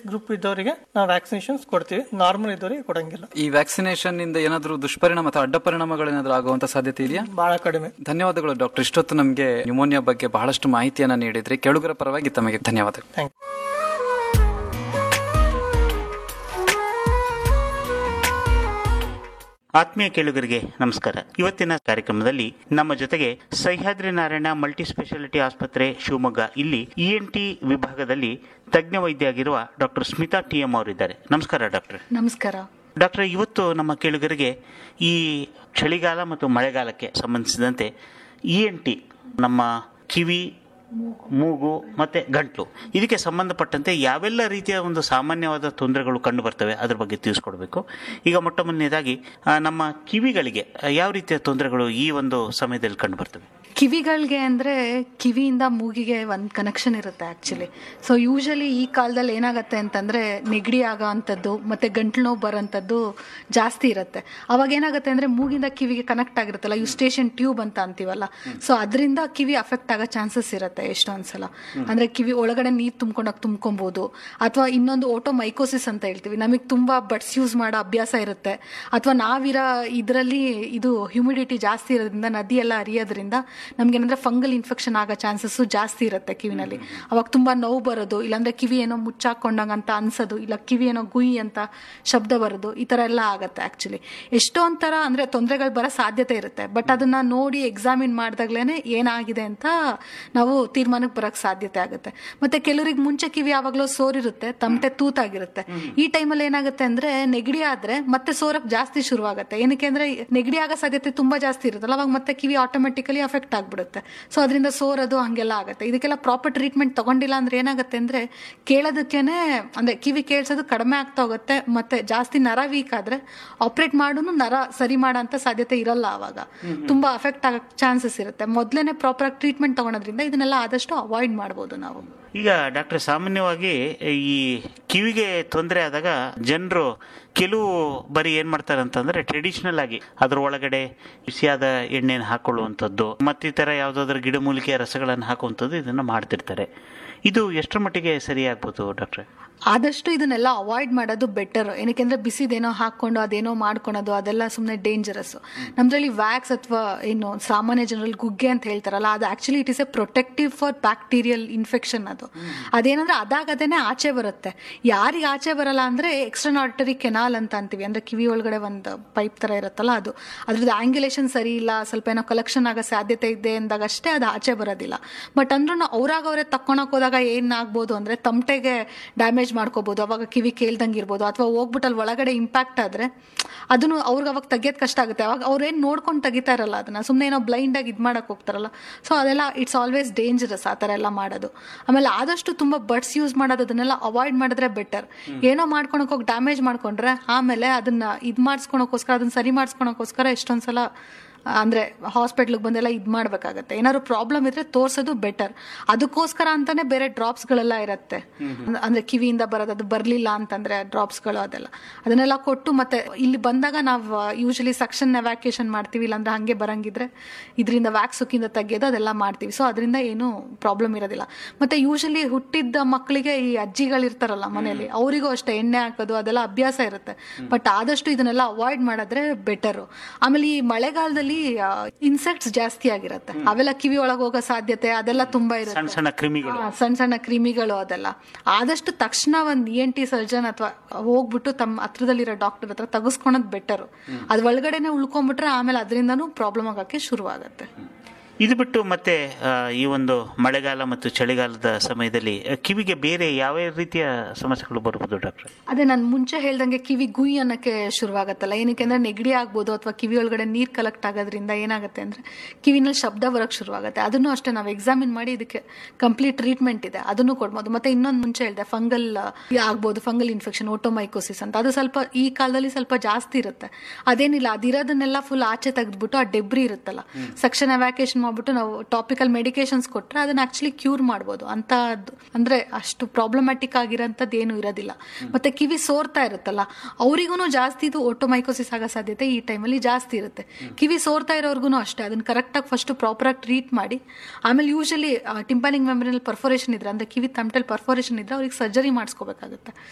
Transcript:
group ಇದ್ದವರಿಗೆ ನಾವು vaccinations ಕೊಡ್ತೀವಿ ನಾರ್ಮಲ್ ಇದ್ದವರಿಗೆ ಕೊಡಂಗಿಲ್ಲ ಈ ವ್ಯಾಕ್ಸಿನೇಷನ್ ಇಂದ ಏನಾದರೂ ದುಷ್ಪರಿಣಾಮ ಅಥವಾ ಅಡ್ಡ ಪರಿಣಾಮಗಳೇನಾದ್ರೂ ಆಗುವಂತ ಸಾಧ್ಯತೆ ಇದೆಯಾ ಬಹಳ ಕಡಿಮೆ ಧನ್ಯವಾದಗಳು ಡಾಕ್ಟರ್ ಇಷ್ಟೊತ್ತು ನಮಗೆ ನ್ಯೂಮೋನಿಯಾ ಬಗ್ಗೆ ಬಹಳಷ್ಟು ಮಾಹಿತಿಯನ್ನ ನೀಡಿದ್ರಿ ಕೆಳುಗರ ಪರವಾಗಿ ತಮಗೆ ಧನ್ಯವಾದಗಳು ಥ್ಯಾಂಕ್ ಆತ್ಮೀಯ ಕೇಳುಗರಿಗೆ ನಮಸ್ಕಾರ ಇವತ್ತಿನ ಕಾರ್ಯಕ್ರಮದಲ್ಲಿ ನಮ್ಮ ಜೊತೆಗೆ ಸಹ್ಯಾದ್ರಿ ನಾರಾಯಣ ಮಲ್ಟಿ ಸ್ಪೆಷಾಲಿಟಿ ಆಸ್ಪತ್ರೆ ಶಿವಮೊಗ್ಗ ಇಲ್ಲಿ ಇಎನ್ಟಿ ವಿಭಾಗದಲ್ಲಿ ತಜ್ಞ ವೈದ್ಯ ಆಗಿರುವ ಡಾಕ್ಟರ್ ಸ್ಮಿತಾ ಟಿ ಎಂ ಅವರಿದ್ದಾರೆ ನಮಸ್ಕಾರ ಡಾಕ್ಟರ್ ನಮಸ್ಕಾರ ಡಾಕ್ಟರ್ ಇವತ್ತು ನಮ್ಮ ಕೇಳುಗರಿಗೆ ಈ ಚಳಿಗಾಲ ಮತ್ತು ಮಳೆಗಾಲಕ್ಕೆ ಸಂಬಂಧಿಸಿದಂತೆ ಇ ಎನ್ ಟಿ ನಮ್ಮ ಕಿವಿ ಮೂಗು ಮತ್ತೆ ಗಂಟ್ಲು ಇದಕ್ಕೆ ಸಂಬಂಧಪಟ್ಟಂತೆ ಯಾವೆಲ್ಲ ರೀತಿಯ ಒಂದು ಸಾಮಾನ್ಯವಾದ ತೊಂದರೆಗಳು ಕಂಡು ಬರ್ತವೆ ಅದ್ರ ಬಗ್ಗೆ ತಿಳಿಸ್ಕೊಡ್ಬೇಕು ಈಗ ಮೊಟ್ಟ ಮೊದಲನೇದಾಗಿ ಆ, ನಮ್ಮ ಕಿವಿಗಳಿಗೆ ಆ, ಯಾವ ರೀತಿಯ ತೊಂದರೆಗಳು ಈ ಒಂದು ಸಮಯದಲ್ಲಿ ಕಂಡು ಬರ್ತವೆ ಕಿವಿಗಳಿಗೆ ಅಂದ್ರೆ ಕಿವಿಯಿಂದ ಮೂಗಿಗೆ ಒಂದು ಕನೆಕ್ಷನ್ ಇರುತ್ತೆ ಆಕ್ಚುಲಿ ಸೊ ಯೂಶಲಿ ಈ ಕಾಲದಲ್ಲಿ ಏನಾಗತ್ತೆ ಅಂತಂದ್ರೆ ನೆಗಡಿ ಆಗೋ ಅಂಥದ್ದು ಮತ್ತೆ ಗಂಟ್ಲು ನೋವು ಬರೋಂಥದ್ದು ಜಾಸ್ತಿ ಇರುತ್ತೆ ಅವಾಗ ಏನಾಗುತ್ತೆ ಅಂದ್ರೆ ಮೂಗಿಂದ ಕಿವಿಗೆ ಕನೆಕ್ಟ್ ಆಗಿರುತ್ತಲ್ಲ ಯುಸ್ಟೇಷನ್ ಟ್ಯೂಬ್ ಅಂತ ಅಂತೀವಲ್ಲ ಸೊ ಅದರಿಂದ ಕಿವಿ ಅಫೆಕ್ಟ್ ಆಗೋ ಚಾನ್ಸಸ್ ಇರುತ್ತೆ ಎಷ್ಟೊಂದ್ಸಲ ಅಂದ್ರೆ ಕಿವಿ ಒಳಗಡೆ ನೀರು ತುಂಬ್ಕೊಂಡಾಗ ತುಂಬ್ಕೊಬಹುದು ಅಥವಾ ಇನ್ನೊಂದು ಓಟೋ ಮೈಕೋಸಿಸ್ ಅಂತ ಹೇಳ್ತೀವಿ ನಮಗೆ ತುಂಬಾ ಬಡ್ಸ್ ಯೂಸ್ ಮಾಡೋ ಅಭ್ಯಾಸ ಇರುತ್ತೆ ಅಥವಾ ನಾವಿರೋ ಇದರಲ್ಲಿ ಇದು ಹ್ಯುಮಿಡಿಟಿ ಜಾಸ್ತಿ ಇರೋದ್ರಿಂದ ನದಿ ಎಲ್ಲ ಹರಿಯೋದ್ರಿಂದ ನಮ್ಗೆ ಏನಂದ್ರೆ ಫಂಗಲ್ ಇನ್ಫೆಕ್ಷನ್ ಆಗೋ ಚಾನ್ಸಸ್ ಜಾಸ್ತಿ ಇರುತ್ತೆ ಕಿವಿನಲ್ಲಿ ಅವಾಗ ತುಂಬಾ ನೋವು ಬರೋದು ಇಲ್ಲಾಂದ್ರೆ ಕಿವಿ ಏನೋ ಮುಚ್ಚಾಕೊಂಡಂಗ ಅಂತ ಅನ್ಸೋದು ಇಲ್ಲ ಕಿವಿ ಏನೋ ಗುಯಿ ಅಂತ ಶಬ್ದ ಬರೋದು ಈ ತರ ಎಲ್ಲ ಆಗತ್ತೆ ಆಕ್ಚುಲಿ ಎಷ್ಟೊಂಥರ ಅಂದ್ರೆ ತೊಂದರೆಗಳು ಬರೋ ಸಾಧ್ಯತೆ ಇರುತ್ತೆ ಬಟ್ ಅದನ್ನ ನೋಡಿ ಎಕ್ಸಾಮಿನ್ ಮಾಡಿದಾಗ್ಲೇನೆ ಏನಾಗಿದೆ ಅಂತ ನಾವು ತೀರ್ಮಾನಕ್ಕೆ ಬರಕ್ ಸಾಧ್ಯತೆ ಆಗುತ್ತೆ ಮತ್ತೆ ಕೆಲವರಿಗೆ ಮುಂಚೆ ಕಿವಿ ಯಾವಾಗಲೂ ಸೋರಿರುತ್ತೆ ತಮಟೆ ತೂತಾಗಿರುತ್ತೆ ಈ ಟೈಮಲ್ಲಿ ಏನಾಗುತ್ತೆ ಅಂದ್ರೆ ನೆಗಡಿ ಆದ್ರೆ ಮತ್ತೆ ಸೋರಕ್ ಜಾಸ್ತಿ ಶುರುವಾಗುತ್ತೆ ಏನಕ್ಕೆ ಅಂದ್ರೆ ನೆಗಡಿ ಆಗೋ ಸಾಧ್ಯತೆ ತುಂಬಾ ಜಾಸ್ತಿ ಇರುತ್ತಲ್ಲ ಅವಾಗ ಮತ್ತೆ ಕಿವಿ ಆಟೋಮೆಟಿಕಲಿ ಅಫೆಕ್ಟ್ ಆಗ್ಬಿಡುತ್ತೆ ಸೊ ಅದರಿಂದ ಸೋರೋದು ಹಂಗೆಲ್ಲ ಆಗುತ್ತೆ ಇದಕ್ಕೆಲ್ಲ ಪ್ರಾಪರ್ ಟ್ರೀಟ್ಮೆಂಟ್ ತಗೊಂಡಿಲ್ಲ ಅಂದ್ರೆ ಏನಾಗುತ್ತೆ ಅಂದ್ರೆ ಕೇಳೋದಕ್ಕೇನೆ ಅಂದ್ರೆ ಕಿವಿ ಕೇಳಿಸೋದು ಕಡಿಮೆ ಆಗ್ತಾ ಹೋಗುತ್ತೆ ಮತ್ತೆ ಜಾಸ್ತಿ ನರ ವೀಕ್ ಆದ್ರೆ ಆಪರೇಟ್ ಮಾಡೋನು ನರ ಸರಿ ಮಾಡೋ ಸಾಧ್ಯತೆ ಇರಲ್ಲ ಅವಾಗ ತುಂಬಾ ಅಫೆಕ್ಟ್ ಆಗೋ ಚಾನ್ಸಸ್ ಇರುತ್ತೆ ಮೊದಲೇನೆ ಪ್ರಾಪರ್ ಆಗಿ ಟ್ರೀಟ್ಮೆಂಟ್ ತಗೊಳೋದ್ರಿಂದ ಇದನ್ನೆಲ್ಲ ಆದಷ್ಟು ಅವಾಯ್ಡ್ ಮಾಡ್ಬೋದು ನಾವು ಈಗ ಡಾಕ್ಟರ್ ಸಾಮಾನ್ಯವಾಗಿ ಈ ಕಿವಿಗೆ ತೊಂದರೆ ಆದಾಗ ಜನರು ಕೆಲವು ಬರೀ ಏನ್ ಮಾಡ್ತಾರೆ ಅಂತಂದ್ರೆ ಟ್ರೆಡಿಷನಲ್ ಆಗಿ ಅದ್ರ ಒಳಗಡೆ ಬಿಸಿಯಾದ ಎಣ್ಣೆನ ಹಾಕೊಳ್ಳುವಂಥದ್ದು ಮತ್ತಿತರ ಯಾವುದಾದ್ರೂ ಗಿಡಮೂಲಿಕೆಯ ರಸಗಳನ್ನು ಹಾಕುವಂಥದ್ದು ಇದನ್ನ ಮಾಡ್ತಿರ್ತಾರೆ ಇದು ಎಷ್ಟರ ಮಟ್ಟಿಗೆ ಸರಿಯಾಗ್ಬೋದು ಡಾಕ್ಟ್ರೆ ಆದಷ್ಟು ಇದನ್ನೆಲ್ಲ ಅವಾಯ್ಡ್ ಮಾಡೋದು ಬೆಟರ್ ಏನಕ್ಕೆಂದ್ರೆ ಬಿಸಿದೇನೋ ಹಾಕೊಂಡು ಅದೇನೋ ಮಾಡ್ಕೊಳೋದು ಅದೆಲ್ಲ ಸುಮ್ಮನೆ ಡೇಂಜರಸ್ ನಮ್ದ್ರಲ್ಲಿ ವ್ಯಾಕ್ಸ್ ಅಥವಾ ಏನು ಸಾಮಾನ್ಯ ಜನರಲ್ಲಿ ಗುಗ್ಗೆ ಅಂತ ಹೇಳ್ತಾರಲ್ಲ ಅದು actually it is a protective for bacterial infection ಅದು ಅದೇನಂದ್ರೆ ಅದಾಗದೇನೆ ಆಚೆ ಬರುತ್ತೆ ಯಾರಿಗೆ ಆಚೆ ಬರಲ್ಲ ಅಂದ್ರೆ ಎಕ್ಸ್ಟರ್ನ್ ಆರ್ಟರಿ ಕೆನಾಲ್ ಅಂತ ಅಂತೀವಿ ಅಂದ್ರೆ ಕಿವಿ ಒಳಗಡೆ ಒಂದು ಪೈಪ್ ತರ ಇರುತ್ತಲ್ಲ ಅದು ಅದ್ರದ್ದು ಆಂಗ್ಯುಲೇಷನ್ ಸರಿ ಇಲ್ಲ ಸ್ವಲ್ಪ ಏನೋ ಕಲೆಕ್ಷನ್ ಆಗೋ ಸಾಧ್ಯತೆ ಇದೆ ಅಂದಾಗ ಅಷ್ಟೇ ಅದು ಆಚೆ ಬರೋದಿಲ್ಲ ಬಟ್ ಅಂದ್ರೂ ಅವ್ರಾಗ ಅವರೇ ತಕ್ಕೊಳಕ್ ಹೋದಾಗ ಏನಾಗ್ಬೋದು ಅಂದ್ರೆ ತಮಟೆಗೆ ಡ್ಯಾಮೇಜ್ ಮಾಡ್ಕೋಬಹುದು ಅವಾಗ ಕಿವಿ ಕೇಳ್ದಂಗೆ ಇರ್ಬೋದು ಅಥವಾ ಹೋಗ್ಬಿಟ್ಟು ಅಲ್ಲಿ ಒಳಗಡೆ ಇಂಪ್ಯಾಕ್ಟ್ ಆದ್ರೆ ಅದನ್ನು ಅವ್ರಿಗೆ ಅವಾಗ ತೆಗಿಯೋದು ಕಷ್ಟ ಆಗುತ್ತೆ ಅವಾಗ ಅವ್ರೇನ್ ನೋಡ್ಕೊಂಡು ತೆಗಿತಾ ಇರಲ್ಲ ಅದನ್ನ ಸುಮ್ಮನೆ ಏನೋ ಬ್ಲೈಂಡ್ ಆಗಿ ಇದು ಮಾಡಕ್ ಹೋಗ್ತಾರಲ್ಲ ಸೊ ಅದೆಲ್ಲ ಇಟ್ಸ್ ಆಲ್ವೇಸ್ ಡೇಂಜರಸ್ ಆ ಥರ ಎಲ್ಲ ಮಾಡೋದು ಆಮೇಲೆ ಆದಷ್ಟು ತುಂಬಾ ಬಡ್ಸ್ ಯೂಸ್ ಮಾಡೋದು ಅದನ್ನೆಲ್ಲ ಅವಾಯ್ಡ್ ಮಾಡಿದ್ರೆ ಬೆಟರ್ ಏನೋ ಮಾಡ್ಕೊಳಕ್ ಹೋಗಿ ಡ್ಯಾಮೇಜ್ ಮಾಡ್ಕೊಂಡ್ರೆ ಆಮೇಲೆ ಅದನ್ನ ಇದು ಮಾಡಿಸ್ಕೊಳಕ್ಕೋಸ್ಕರ ಅದನ್ನ ಸರಿ ಮಾಡಿಸ್ಕೊಳಕ್ಕೋಸ್ಕರ ಎಷ್ಟೊಂದ್ಸಲ ಅಂದ್ರೆ ಹಾಸ್ಪಿಟ್ಲಿಗೆ ಬಂದೆಲ್ಲ ಇದು ಮಾಡ್ಬೇಕಾಗತ್ತೆ ಏನಾದ್ರು ಪ್ರಾಬ್ಲಮ್ ಇದ್ರೆ ತೋರ್ಸೋದು ಬೆಟರ್ ಅದಕ್ಕೋಸ್ಕರ ಅಂತಾನೆ ಬೇರೆ ಡ್ರಾಪ್ಸ್ ಗಳೆಲ್ಲ ಇರತ್ತೆ ಅಂದ್ರೆ ಕಿವಿಯಿಂದ ಬರೋದು ಅದು ಬರ್ಲಿಲ್ಲ ಅಂತಂದ್ರೆ ಡ್ರಾಪ್ಸ್ ಗಳು ಅದೆಲ್ಲ ಅದನ್ನೆಲ್ಲ ಕೊಟ್ಟು ಮತ್ತೆ ಇಲ್ಲಿ ಬಂದಾಗ ನಾವು ಯೂಶಲಿ ಸಕ್ಷನ್ ಎವ್ಯಾಕ್ಯೂಷನ್ ಮಾಡ್ತೀವಿ ಇಲ್ಲಾಂದ್ರೆ ಹಂಗೆ ಬರಂಗಿದ್ರೆ ಇದರಿಂದ ವ್ಯಾಕ್ಸ್ ಸುಕ್ಕಿಂದ ತೆಗೆಯೋದು ಅದೆಲ್ಲ ಮಾಡ್ತೀವಿ ಸೊ ಅದರಿಂದ ಏನು ಪ್ರಾಬ್ಲಮ್ ಇರೋದಿಲ್ಲ ಮತ್ತೆ ಯೂಶಲಿ ಹುಟ್ಟಿದ್ದ ಮಕ್ಕಳಿಗೆ ಈ ಅಜ್ಜಿಗಳಿರ್ತಾರಲ್ಲ ಮನೆಯಲ್ಲಿ ಅವರಿಗೂ ಅಷ್ಟೇ ಎಣ್ಣೆ ಹಾಕೋದು ಅದೆಲ್ಲ ಅಭ್ಯಾಸ ಇರುತ್ತೆ ಬಟ್ ಆದಷ್ಟು ಇದನ್ನೆಲ್ಲ ಅವಾಯ್ಡ್ ಮಾಡಿದ್ರೆ ಬೆಟರು ಆಮೇಲೆ ಈ ಮಳೆಗಾಲದಲ್ಲಿ ಇನ್ಸೆಕ್ಟ್ಸ್ ಜಾಸ್ತಿ ಆಗಿರುತ್ತೆ ಅವೆಲ್ಲ ಕಿವಿ ಒಳಗೆ ಹೋಗೋ ಸಾಧ್ಯತೆ ಅದೆಲ್ಲ ತುಂಬಾ ಇರುತ್ತೆ ಸಣ್ಣ ಸಣ್ಣ ಕ್ರಿಮಿಗಳು ಹಾ, ಸಣ್ಣ ಸಣ್ಣ ಕ್ರಿಮಿಗಳು ಅದೆಲ್ಲ ಆದಷ್ಟು ತಕ್ಷಣ ಒಂದು ಇ ಎನ್ ಟಿ ಸರ್ಜನ್ ಅಥವಾ ಹೋಗ್ಬಿಟ್ಟು ತಮ್ಮ ಹತ್ರದಲ್ಲಿರೋ ಡಾಕ್ಟರ್ ಹತ್ರ ತೆಗೆಸ್ಕೊಳೋದು ಬೆಟರ್ ಅದ್ ಒಳಗಡೆನೆ ಉಳ್ಕೊಂಡ್ಬಿಟ್ರೆ ಆಮೇಲೆ ಅದರಿಂದನೂ ಪ್ರಾಬ್ಲಮ್ ಆಗಕ್ಕೆ ಶುರು ಆಗುತ್ತೆ ಇದು ಬಿಟ್ಟು ಮತ್ತೆ ಆ, ಈ ಒಂದು ಮಳೆಗಾಲ ಮತ್ತು ಚಳಿಗಾಲದ ಸಮಯದಲ್ಲಿ ಆ, ಕಿವಿಗೆ ಬೇರೆ ಯಾವ ರೀತಿಯ ಸಮಸ್ಯೆಗಳು ಬರ್ಬೋದು ಡಾಕ್ಟ್ರೆ ಅದೇ ನಾನು ಮುಂಚೆ ಹೇಳ್ದಂಗೆ ಕಿವಿ ಗುಯ್ ಅನ್ನಕ್ಕೆ ಶುರುವಾಗತ್ತಲ್ಲ ಏನಕ್ಕೆ ಅಂದ್ರೆ ನೆಗಡಿ ಆಗ್ಬೋದು ಅಥವಾ ಕಿವಿ ಒಳಗಡೆ ನೀರ್ ಕಲೆಕ್ಟ್ ಆಗೋದ್ರಿಂದ ಏನಾಗುತ್ತೆ ಅಂದ್ರೆ ಕಿವಿನಲ್ಲಿ ಶಬ್ದ ಬರಕ್ ಶುರುವಾಗುತ್ತೆ ಅದನ್ನು ಅಷ್ಟೇ ನಾವು ಎಕ್ಸಾಮಿನ್ ಮಾಡಿ ಇದಕ್ಕೆ ಕಂಪ್ಲೀಟ್ ಟ್ರೀಟ್ಮೆಂಟ್ ಇದೆ ಅದನ್ನು ಕೊಡ್ಬೋದು ಮತ್ತೆ ಇನ್ನೊಂದು ಮುಂಚೆ ಹೇಳಿದೆ ಫಂಗಲ್ ಆಗ್ಬೋದು ಫಂಗಲ್ ಇನ್ಫೆಕ್ಷನ್ ಓಟೋಮೈಕೋಸಿಸ್ ಅಂತ ಅದು ಸ್ವಲ್ಪ ಈ ಕಾಲದಲ್ಲಿ ಸ್ವಲ್ಪ ಜಾಸ್ತಿ ಇರುತ್ತೆ ಅದೇನಿಲ್ಲ ಅದಿರೋದನ್ನೆಲ್ಲ ಫುಲ್ ಆಚೆ ತೆಗೆದ್ಬಿಟ್ಟು ಆ ಡೆಬ್ರಿ ಇರುತ್ತಲ್ಲ ಸೆಕ್ಷನ್ ಎವ್ಯಾಕೇಶನ್ ಮಾಡ್ಬಿಟ್ಟು ನಾವು ಟಾಪಿಕಲ್ ಮೆಡಿಕೇಶನ್ಸ್ ಕೊಟ್ರೆ ಅದನ್ನ ಆಕ್ಚುಲಿ ಕ್ಯೂರ್ ಮಾಡ್ಬೋದು ಅಂತ ಅಂದ್ರೆ ಅಷ್ಟು ಪ್ರಾಬ್ಲಮ್ಯಾಟಿಕ್ ಆಗಿರೋಂಥದ್ದು ಏನು ಇರೋದಿಲ್ಲ ಮತ್ತೆ ಕಿವಿ ಸೋರ್ತಾ ಇರುತ್ತಲ್ಲ ಅವರಿಗೂ ಜಾಸ್ತಿ ಇದು ಓಟೋಮೈಕೋಸಿಸ್ ಆಗೋ ಸಾಧ್ಯತೆ ಈ ಟೈಮಲ್ಲಿ ಜಾಸ್ತಿ ಇರುತ್ತೆ ಕಿವಿ ಸೋರ್ತಾ ಇರೋರ್ಗು ಅಷ್ಟೇ ಅದನ್ನ ಕರೆಕ್ಟಾಗಿ ಫಸ್ಟ್ ಪ್ರಾಪರಾಗಿ ಟ್ರೀಟ್ ಮಾಡಿ ಆಮೇಲೆ ಯೂಶಲಿ ಟಿಂಪಾನಿಂಗ್ ಮೆಮರಿನಲ್ಲಿ ಪರ್ಫೋರೇಷನ್ ಇದ್ರೆ ಅಂದ್ರೆ ಕಿವಿ ತಮಟೆಲ್ ಪರ್ಫೋರೇಷನ್ ಇದ್ರೆ ಅವ್ರಿಗೆ ಸರ್ಜರಿ ಮಾಡಿಸ್ಕೋಬೇಕಾಗುತ್ತೆ